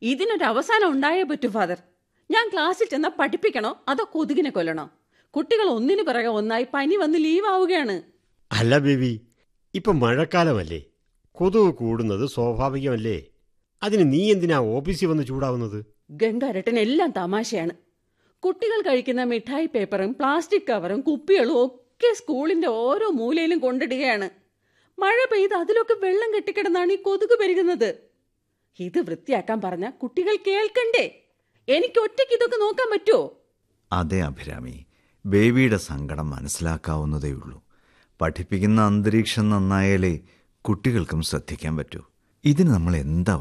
ഇതിനൊരു അവസാനം ഉണ്ടായേ പറ്റൂ ഫാദർ ഞാൻ ക്ലാസ്സിൽ ചെന്നാൽ പഠിപ്പിക്കണോ അതോ കൊതുകിനെ കൊല്ലണോ കുട്ടികൾ ഒന്നിനു പിറകെ ഒന്നായി പനി വന്ന് ലീവ് ആവുകയാണ് അല്ല ബേബി ഇപ്പം മഴക്കാലമല്ലേ കൊതുക് കൂടുന്നത് സ്വാഭാവികമല്ലേ അതിന് നീ എന്തിനാ ഓഫീസിൽ വന്ന് ചൂടാവുന്നത് ഗംഗാരട്ടൻ എല്ലാം തമാശയാണ് കുട്ടികൾ കഴിക്കുന്ന മിഠായി പേപ്പറും പ്ലാസ്റ്റിക് കവറും കുപ്പികളും ഒക്കെ സ്കൂളിന്റെ ഓരോ മൂലയിലും കൊണ്ടിടുകയാണ് മഴ പെയ്ത് അതിലൊക്കെ വെള്ളം കെട്ടിക്കിടന്നാണ് ഈ കൊതുക് പെരുകുന്നത് ഇത് വൃത്തിയാക്കാൻ പറഞ്ഞ കുട്ടികൾ കേൾക്കണ്ടേ എനിക്ക് ഒറ്റയ്ക്ക് ഇതൊക്കെ നോക്കാൻ പറ്റുമോ അതെ അഭിരാമി ബേബിയുടെ സങ്കടം മനസ്സിലാക്കാവുന്നതേയുള്ളൂ പഠിപ്പിക്കുന്ന അന്തരീക്ഷം നന്നായാലേ കുട്ടികൾക്കും ശ്രദ്ധിക്കാൻ പറ്റൂ ഇതിന് നമ്മൾ എന്താ